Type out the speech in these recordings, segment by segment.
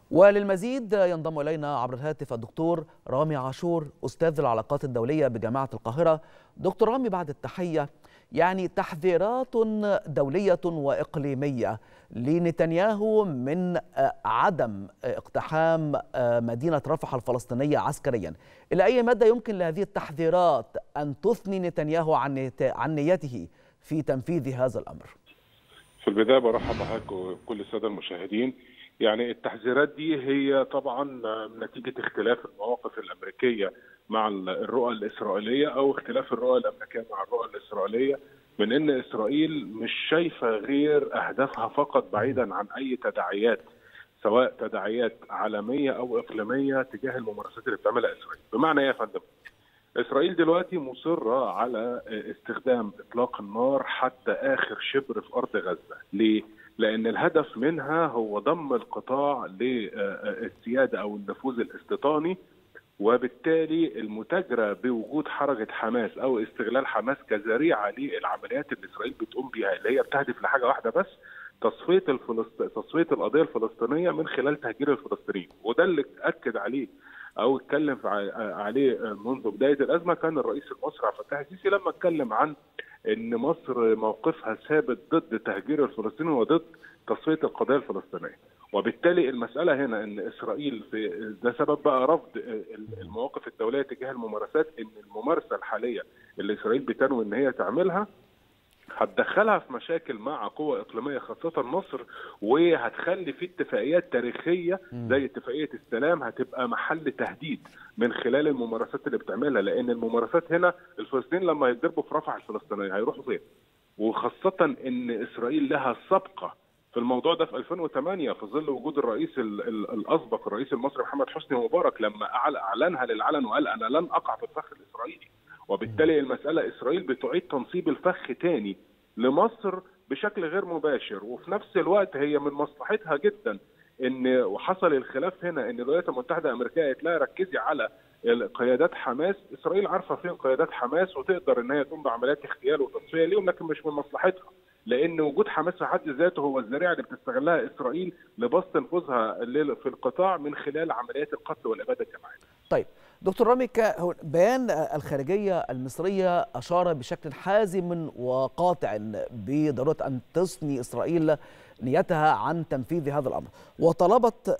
وللمزيد ينضم إلينا عبر الهاتف الدكتور رامي عاشور أستاذ العلاقات الدولية بجامعة القاهرة دكتور رامي بعد التحية يعني تحذيرات دولية وإقليمية لنتنياهو من عدم اقتحام مدينة رفح الفلسطينية عسكريا إلى أي مدى يمكن لهذه التحذيرات أن تثني نتنياهو عن عن نيته في تنفيذ هذا الأمر في البداية برحب بحضرتك وكل السادة المشاهدين يعني التحذيرات دي هي طبعا نتيجة اختلاف المواقف الأمريكية مع الرؤى الإسرائيلية أو اختلاف الرؤى الأمريكية مع الرؤى الإسرائيلية من أن إسرائيل مش شايفة غير أهدافها فقط بعيدا عن أي تداعيات سواء تداعيات عالمية أو إقليمية تجاه الممارسات اللي بتعملها إسرائيل بمعنى إيه يا فندم؟ إسرائيل دلوقتي مصرة على استخدام إطلاق النار حتى آخر شبر في أرض غزة ليه؟ لان الهدف منها هو ضم القطاع للسياده او النفوذ الاستيطاني وبالتالي المتاجره بوجود حركه حماس او استغلال حماس كذريعه للعمليات اللي اسرائيل بتقوم بها اللي هي بتهدف لحاجه واحده بس تصفيه الفلسط... تصفيه القضيه الفلسطينيه من خلال تهجير الفلسطينيين وده اللي اكد عليه او اتكلم عليه منذ بدايه الازمه كان الرئيس المصري عبد الفتاح السيسي لما اتكلم عن ان مصر موقفها ثابت ضد تهجير الفلسطيني وضد تصفيه القضيه الفلسطينيه وبالتالي المساله هنا ان اسرائيل في ده سبب بقى رفض المواقف الدوليه تجاه الممارسات ان الممارسه الحاليه اللي اسرائيل بتنوي ان هي تعملها هتدخلها في مشاكل مع قوى اقليميه خاصه مصر وهتخلي في اتفاقيات تاريخيه زي اتفاقيه السلام هتبقى محل تهديد من خلال الممارسات اللي بتعملها لان الممارسات هنا الفلسطينيين لما يتضربوا في رفح الفلسطينيه هيروحوا فين؟ وخاصه ان اسرائيل لها سابقه في الموضوع ده في 2008 في ظل وجود الرئيس الاسبق الرئيس المصري محمد حسني مبارك لما اعلنها للعلن وقال انا لن اقع في الفخ الاسرائيلي وبالتالي المساله اسرائيل بتعيد تنصيب الفخ تاني لمصر بشكل غير مباشر وفي نفس الوقت هي من مصلحتها جدا ان وحصل الخلاف هنا ان الولايات المتحده الامريكيه قالت لها ركزي على قيادات حماس اسرائيل عارفه فين قيادات حماس وتقدر ان هي تقوم بعمليات اغتيال وتصفيه ليهم لكن مش من مصلحتها لان وجود حماس في حد ذاته هو الذريعه اللي بتستغلها اسرائيل لبسط نفوذها في القطاع من خلال عمليات القتل والاباده الجماعيه. طيب دكتور رامي بيان الخارجيه المصريه اشار بشكل حازم وقاطع بضروره ان تثني اسرائيل نيتها عن تنفيذ هذا الامر وطلبت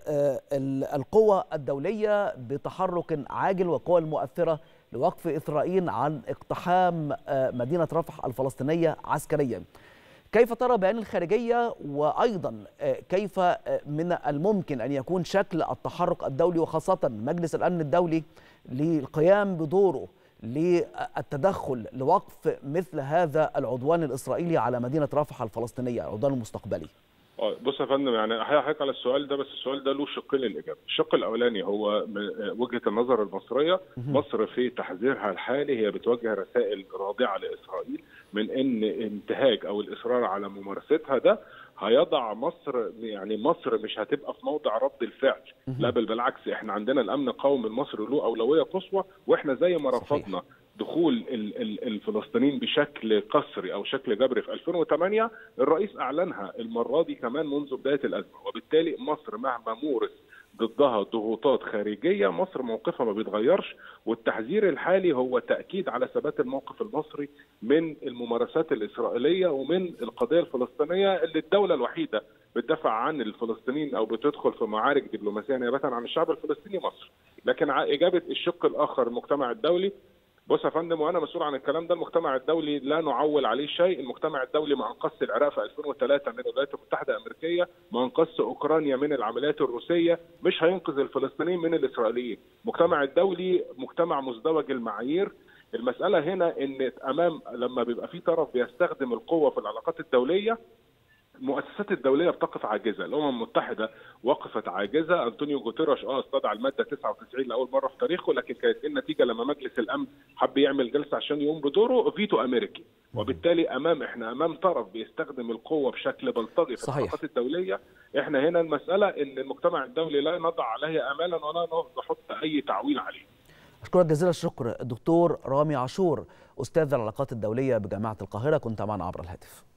القوى الدوليه بتحرك عاجل والقوى المؤثره لوقف اسرائيل عن اقتحام مدينه رفح الفلسطينيه عسكريا. كيف ترى بيان الخارجية وأيضا كيف من الممكن أن يكون شكل التحرك الدولي وخاصة مجلس الأمن الدولي للقيام بدوره للتدخل لوقف مثل هذا العدوان الإسرائيلي على مدينة رفح الفلسطينية العدوان المستقبلي بص يا فندم يعني هحكي على السؤال ده بس السؤال ده له شقين للاجابه، الشق الاولاني هو وجهه النظر المصريه، مصر في تحذيرها الحالي هي بتوجه رسائل رادعه لاسرائيل من ان انتهاك او الاصرار على ممارستها ده هيضع مصر يعني مصر مش هتبقى في موضع رد الفعل، لا بل بالعكس احنا عندنا الامن القومي المصري له اولويه قصوى واحنا زي ما رفضنا دخول الفلسطينيين بشكل قسري او شكل جبري في 2008 الرئيس اعلنها المره دي كمان منذ بدايه الازمه وبالتالي مصر مهما مورس ضدها ضغوطات خارجيه مصر موقفها ما بيتغيرش والتحذير الحالي هو تاكيد على ثبات الموقف المصري من الممارسات الاسرائيليه ومن القضيه الفلسطينيه اللي الدوله الوحيده بتدافع عن الفلسطينيين او بتدخل في معارك دبلوماسيه نيابه عن الشعب الفلسطيني مصر لكن اجابه الشق الاخر المجتمع الدولي بص يا فندم وانا مسؤول عن الكلام ده المجتمع الدولي لا نعول عليه شيء، المجتمع الدولي ما انقذش العراق في 2003 من الولايات المتحده الامريكيه، ما انقذش اوكرانيا من العمليات الروسيه، مش هينقذ الفلسطينيين من الاسرائيليين، المجتمع الدولي مجتمع مزدوج المعايير، المساله هنا ان امام لما بيبقى في طرف بيستخدم القوه في العلاقات الدوليه المؤسسات الدوليه بتقف عاجزه، الامم المتحده وقفت عاجزه، انطونيو جوتيرش اه استدعى الماده 99 لاول مره في تاريخه لكن كانت النتيجه لما مجلس الامن حب يعمل جلسه عشان يقوم بدوره فيتو امريكي، وبالتالي امام احنا امام طرف بيستخدم القوه بشكل بلطجي في العلاقات الدوليه، احنا هنا المساله ان المجتمع الدولي لا نضع عليه امالا ولا نحط اي تعويل عليه. أشكرك جزيل الشكر الدكتور رامي عاشور أستاذ العلاقات الدولية بجامعة القاهرة كنت معنا عبر الهاتف